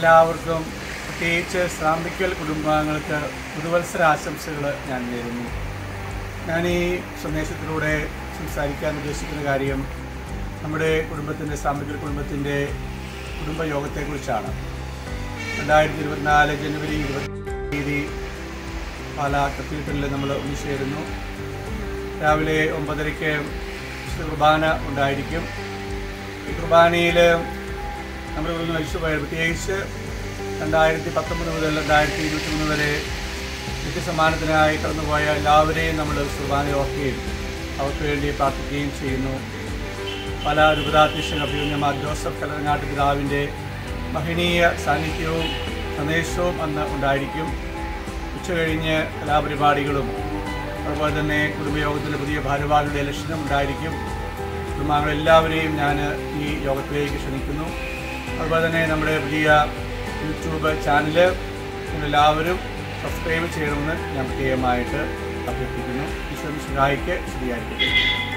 എല്ലാവർക്കും പ്രത്യേകിച്ച് സാമ്പത്തിക കുടുംബാംഗങ്ങൾക്ക് പുതുവത്സര ആശംസകൾ ഞാൻ നേരുന്നു ഞാൻ ഈ സന്ദേശത്തിലൂടെ സംസാരിക്കാൻ ഉദ്ദേശിക്കുന്ന കാര്യം നമ്മുടെ കുടുംബത്തിൻ്റെ സാമ്പത്തിക കുടുംബത്തിൻ്റെ കുടുംബയോഗത്തെക്കുറിച്ചാണ് രണ്ടായിരത്തി ഇരുപത്തിനാല് ജനുവരി ഇരുപത്തി തീയതി പാലാ കത്തീഡ്രലിൽ നമ്മൾ ഒന്നിച്ചേരുന്നു രാവിലെ ഒമ്പതരയ്ക്ക് വിശുദ്ധ കുർബാന ഉണ്ടായിരിക്കും ഈ കുർബാനയിൽ നമ്മുടെ ഇവിടുന്ന് മരിച്ചുപോയ പ്രത്യേകിച്ച് രണ്ടായിരത്തി പത്തൊമ്പത് മുതൽ രണ്ടായിരത്തി ഇരുപത്തി മൂന്ന് വരെ നിത്യസമ്മാനത്തിനായി കടന്നുപോയ എല്ലാവരെയും നമ്മൾ കുർബാന ഓർക്കുകയും അവർക്ക് വേണ്ടി പ്രാർത്ഥിക്കുകയും ചെയ്യുന്നു പല രൂപതാധ്യക്ഷൻ അഭിമന്യമാർ ജോസഫ് കലങ്ങാട്ട് പിതാവിൻ്റെ മഹനീയ സാന്നിധ്യവും സന്ദേശവും അന്ന് ഉണ്ടായിരിക്കും ഉച്ചകഴിഞ്ഞ് കലാപരിപാടികളും അതുപോലെ തന്നെ കുടുംബയോഗത്തിൻ്റെ പുതിയ ഭാരവാഹികളുടെ ഇലക്ഷനും ഉണ്ടായിരിക്കും കുടുംബാംഗങ്ങളെല്ലാവരെയും ഞാൻ ഈ യോഗത്തിലേക്ക് ക്ഷണിക്കുന്നു അതുപോലെ തന്നെ നമ്മുടെ പുതിയ യൂട്യൂബ് ചാനൽ നിങ്ങളെല്ലാവരും സബ്സ്ക്രൈബ് ചെയ്യണമെന്ന് ഞാൻ പ്രത്യേകമായിട്ട് അഭ്യർത്ഥിക്കുന്നു ഈശ്വരൻ സഹായിക്ക് ശരിയായിരിക്കും